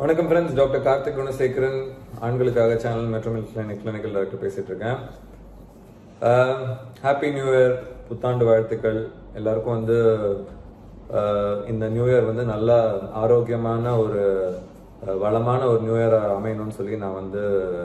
வணக்கம் friends doctor Karthik Gunasekaran ஆண்களுக்காக channel Metromale clinic clinical doctor பேசிட்டு இருக்கேன் ஹாப்பி நியூ இயர் புத்தாண்டு வாழ்த்துக்கள் எல்லாருக்கும் வந்து ஆஹ், இந்த நியூ இயர் வந்து நல்ல ஆரோக்கியமான ஒரு ஆஹ், வளமான ஒரு நியூ இயர் அமையணும்னு சொல்லி நான் வந்து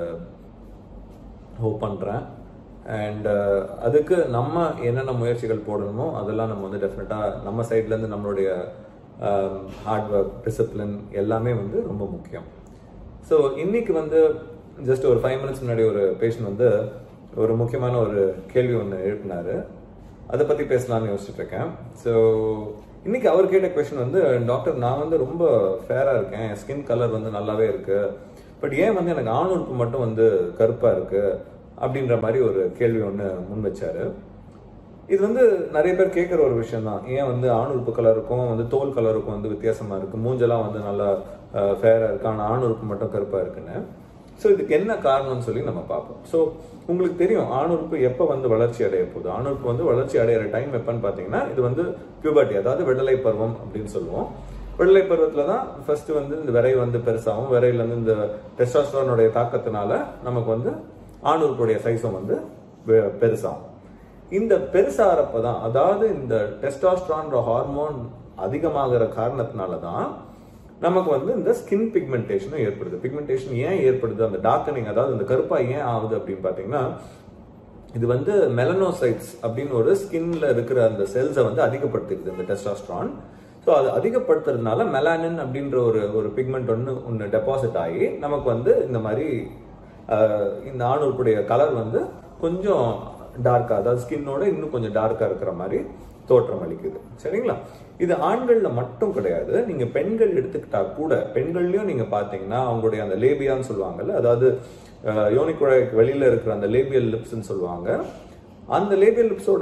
ஹோப் பண்ணுறேன் அண்ட் அதுக்கு நம்ம என்னென்ன முயற்சிகள் போடணுமோ அதெல்லாம் நம்ம வந்து டெஃபினட்டாக நம்ம சைட்லேருந்து நம்மளுடைய ஹார்ட் ஒர்க் டிசிப்ளின் எல்லாமே வந்து ரொம்ப முக்கியம் ஸோ இன்னைக்கு வந்து ஜஸ்ட் ஒரு ஃபைவ் மினிட்ஸ் முன்னாடி ஒரு பேஷண்ட் வந்து ஒரு முக்கியமான ஒரு கேள்வி ஒன்று எழுப்பினாரு அதை பற்றி பேசலாம்னு யோசிச்சுட்டு இருக்கேன் ஸோ இன்னைக்கு அவர் கேட்ட கொஸ்டின் வந்து டாக்டர் நான் வந்து ரொம்ப ஃபேராக இருக்கேன் ஸ்கின் கலர் வந்து நல்லாவே இருக்கு பட் ஏன் வந்து எனக்கு ஆண் உறுப்பு மட்டும் வந்து கருப்பாக இருக்கு அப்படின்ற மாதிரி ஒரு கேள்வி ஒன்று முன் வச்சாரு இது வந்து நிறைய பேர் கேட்குற ஒரு விஷயம் தான் ஏன் வந்து ஆண் உறுப்பு கலருக்கும் வந்து தோல் கலருக்கும் வந்து வித்தியாசமா இருக்கு மூஞ்செல்லாம் வந்து நல்லா ஃபேராக இருக்கு ஆனால் ஆண் உறுப்பு மட்டும் கருப்பாக இருக்குன்னு ஸோ இதுக்கு என்ன காரணம்னு சொல்லி நம்ம பார்ப்போம் ஸோ உங்களுக்கு தெரியும் ஆண் உறுப்பு எப்போ வந்து வளர்ச்சி அடைய போகுது ஆண் உறுப்பு வந்து வளர்ச்சி அடையிற டைம் எப்போன்னு பார்த்தீங்கன்னா இது வந்து பியூபர்ட்டி அதாவது விடலை பருவம் அப்படின்னு சொல்லுவோம் விடலை பருவத்தில் தான் ஃபர்ஸ்ட் வந்து இந்த விரை வந்து பெருசாகும் விரையில இருந்து இந்த டெஸ்டாஸ்டரோனுடைய தாக்கத்தினால நமக்கு வந்து ஆண் உறுப்புடைய சைஸும் வந்து வெ- பெருசாகும் இந்த பெருசாகிறப்ப தான் அதாவது இந்த டெஸ்டாஸ்ட்ரான்ற ஹார்மோன் அதிகமாகிற காரணத்தினால தான் நமக்கு வந்து இந்த ஸ்கின் பிக்மெண்டேஷனும் ஏற்படுது பிக்மெண்டேஷன் ஏன் ஏற்படுது அந்த டார்க்கனிங் அதாவது இந்த கருப்பா ஏன் ஆகுது அப்படின்னு பார்த்தீங்கன்னா இது வந்து மெலனோசைட்ஸ் அப்படின்னு ஒரு ஸ்கின்ல இருக்கிற அந்த செல்ஸை வந்து அதிகப்படுத்திடுது இந்த டெஸ்டாஸ்ட்ரான் ஸோ அது அதிகப்படுத்துறதுனால மெலானின் அப்படின்ற ஒரு ஒரு பிக்மெண்ட் ஒன்று ஒன்று டெபாசிட் ஆகி நமக்கு வந்து இந்த மாதிரி ஆஹ், இந்த ஆணுறுப்புடைய கலர் வந்து கொஞ்சம் டார்க்காக அதாவது ஸ்கின்னோட இன்னும் கொஞ்சம் டார்க்காக இருக்கிற மாதிரி தோற்றம் அளிக்குது சரிங்களா இது ஆண்கள்ல மட்டும் கிடையாது நீங்க பெண்கள் எடுத்துக்கிட்டா கூட பெண்கள்லயும் நீங்க பாத்தீங்கன்னா அவங்களுடைய அந்த லேபியான்னு சொல்லுவாங்கல்ல அதாவது அஹ், யோனிக்குழாய்க்கு வெளியில இருக்கிற அந்த லேபியல் லிப்ஸ்ன்னு சொல்லுவாங்க அந்த லேபியல் லிப்ஸோட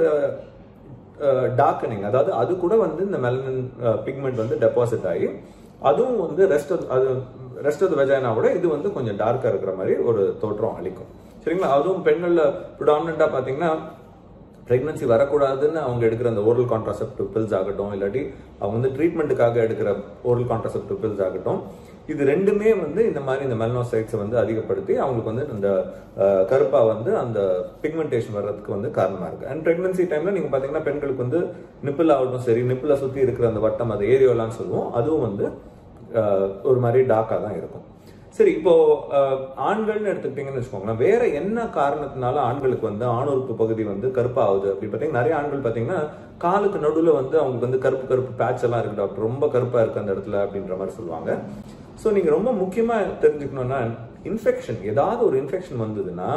டார்க்கனிங் அதாவது அது கூட வந்து இந்த மெலனின் பிக்மெண்ட் வந்து டெபாசிட் ஆகி அதுவும் வந்து ரெஸ்ட் அது ரெஸ்ட் ஆஃப் வெஜானாவோட இது வந்து கொஞ்சம் டார்க்கா இருக்கிற மாதிரி ஒரு தோற்றம் அளிக்கும் சரிங்களா அதுவும் பெண்கள்ல ப்ரிடாமினா பாத்தீங்கன்னா பிரெக்னன்சி வரக்கூடாதுன்னு அவங்க எடுக்கிற அந்த ஓரல் கான்ட்ராசெப்டிவ் பில்ஸ் ஆகட்டும் இல்லாட்டி அவங்க வந்து ட்ரீட்மெண்ட்டுக்காக எடுக்கிற ஓரல் கான்ட்ராசெப்டிவ் பில்ஸ் ஆகட்டும் இது ரெண்டுமே வந்து இந்த மாதிரி இந்த மெலனோசைட்ஸை வந்து அதிகப்படுத்தி அவங்களுக்கு வந்து இந்த அஹ், கருப்பா வந்து அந்த பிக்மெண்டேஷன் வர்றதுக்கு வந்து காரணமா இருக்கு அண்ட் பிரெக்னன்சி டைம்ல நீங்க பாத்தீங்கன்னா பெண்களுக்கு வந்து நிப்பிள் ஆகட்டும் சரி நிப்பிளை சுத்தி இருக்கிற அந்த வட்டம் அந்த ஏரியோலாம் சொல்லுவோம் அதுவும் வந்து அஹ், ஒரு மாதிரி டார்க்கா தான் இருக்கும் சரி இப்போ அஹ், ஆண்கள்னு எடுத்துக்கிட்டீங்கன்னு வச்சுக்கோங்களேன் வேற என்ன காரணத்தினால ஆண்களுக்கு வந்து ஆணுறுப்பு பகுதி வந்து கருப்பாகுது அப்படி பார்த்தீங்கன்னா நிறைய ஆண்கள் பார்த்தீங்கன்னா காலுக்கு நடுவில் வந்து அவங்களுக்கு வந்து கருப்பு கருப்பு பேட்ச் எல்லாம் இருக்கு டாக்டர் ரொம்ப கருப்பா இருக்கு அந்த இடத்துல அப்படின்ற மாதிரி சொல்லுவாங்க ஸோ நீங்க ரொம்ப முக்கியமா தெரிஞ்சுக்கணும்னா இன்ஃபெக்ஷன் ஏதாவது ஒரு இன்ஃபெக்ஷன் வந்ததுன்னா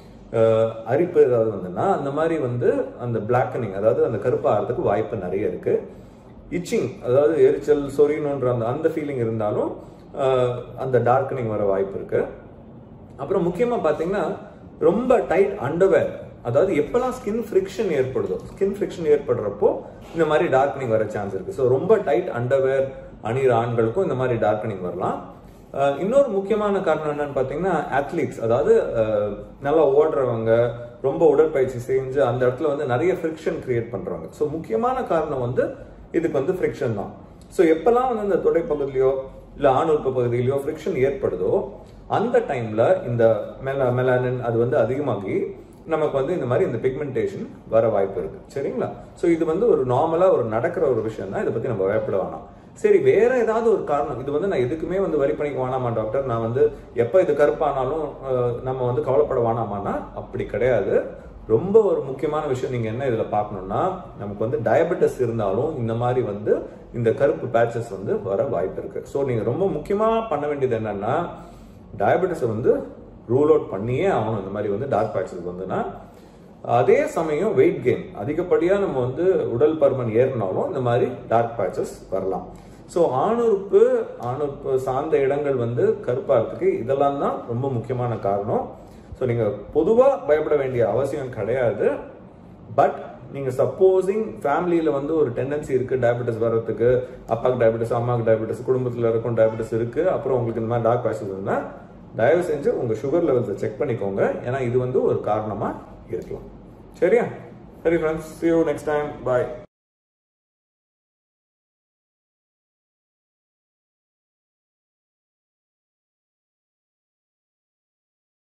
அஹ், அரிப்பு ஏதாவது வந்ததுன்னா அந்த மாதிரி வந்து அந்த பிளாக்கனிங் அதாவது அந்த கருப்பாகிறதுக்கு வாய்ப்பு நிறைய இருக்கு இச்சிங் அதாவது எரிச்சல் சொரியணுன்ற அந்த அந்த ஃபீலிங் இருந்தாலும் ஆஹ், அந்த டார்க்கனிங் வர வாய்ப்பு இருக்கு அப்புறம் முக்கியமா பாத்தீங்கன்னா ரொம்ப டைட் அண்டர்வேர் அதாவது எப்பெல்லாம் ஸ்கின் ஃப்ரிக்ஷன் ஏற்படுதோ ஸ்கின் ஃப்ரிக்ஷன் ஏற்படுறப்போ இந்த மாதிரி டார்க்கனிங் வர சான்ஸ் இருக்கு ஸோ ரொம்ப டைட் அண்டர்வேர் அணிகிற ஆண்களுக்கும் இந்த மாதிரி டார்க்கனிங் வரலாம் ஆஹ், இன்னொரு முக்கியமான காரணம் என்னன்னு பாத்தீங்கன்னா அத்லீட்ஸ் அதாவது ஆஹ், நல்லா ஓடுறவங்க ரொம்ப உடற்பயிற்சி செஞ்சு அந்த இடத்துல வந்து நிறைய ஃப்ரிக்ஷன் கிரியேட் பண்றாங்க ஸோ முக்கியமான காரணம் வந்து இதுக்கு வந்து ஃப்ரிக்ஷன் தான் ஸோ எப்பெல்லாம் வந்து இந்த தொடை பகுதியிலையோ இல்ல ஆணுறுப்பு பகுதியிலையோ ஃப்ரிக்ஷன் ஏற்படுதோ அந்த டைம்ல இந்த மெல மெலானின் அது வந்து அதிகமாகி நமக்கு வந்து இந்த மாதிரி இந்த பிக்மெண்டேஷன் வர வாய்ப்பு இருக்கு சரிங்களா ஸோ இது வந்து ஒரு நார்மலா ஒரு நடக்கிற ஒரு விஷயம் தான் இதை பத்தி நம்ம பயப்பட வேணாம் சரி வேற ஏதாவது ஒரு காரணம் இது வந்து நான் எதுக்குமே வந்து வரி பண்ணிக்க வேணாமா டாக்டர் நான் வந்து எப்ப இது கருப்பானாலும் அஹ், நம்ம வந்து கவலைப்பட வேணாமான்னா அப்படி கிடையாது ரொம்ப ஒரு முக்கியமான விஷயம் நீங்க என்ன இதுல பார்க்கணும்னா நமக்கு வந்து டயபெட்டிஸ் இருந்தாலும் இந்த மாதிரி வந்து இந்த கருப்பு பேச்சஸ் வந்து வர வாய்ப்பு இருக்கு ஸோ நீங்க ரொம்ப முக்கியமா பண்ண வேண்டியது என்னன்னா டயபெட்டிஸை வந்து ரூல் அவுட் பண்ணியே ஆகணும் இந்த மாதிரி வந்து டார்க் பேச்சஸ் வந்துன்னா அதே சமயம் வெயிட் கெயின் அதிகப்படியா நம்ம வந்து உடல் பருமன் ஏறினாலும் இந்த மாதிரி டார்க் பேச்சஸ் வரலாம் ஸோ ஆணுறுப்பு ஆணுறுப்பு சார்ந்த இடங்கள் வந்து கருப்பா இருக்கு இதெல்லாம் தான் ரொம்ப முக்கியமான காரணம் ஸோ நீங்க பொதுவா பயப்பட வேண்டிய அவசியம் கிடையாது பட் நீங்க சப்போஸிங் ஃபேமிலியில வந்து ஒரு டெண்டன்சி இருக்கு டயபெட்டிஸ் வர்றதுக்கு அப்பாக்கு டயபெட்டிஸ் அம்மாக்கு டயபெட்டிஸ் குடும்பத்துல இருக்கும் டயபெட்டிஸ் இருக்கு அப்புறம் உங்களுக்கு இந்த மாதிரி டார்க் பேஷஸ் இருந்தா தயவு செஞ்சு உங்க சுகர் லெவல்ஸை செக் பண்ணிக்கோங்க ஏன்னா இது வந்து ஒரு காரணமா இருக்கலாம் சரியா சரி friends see you next time bye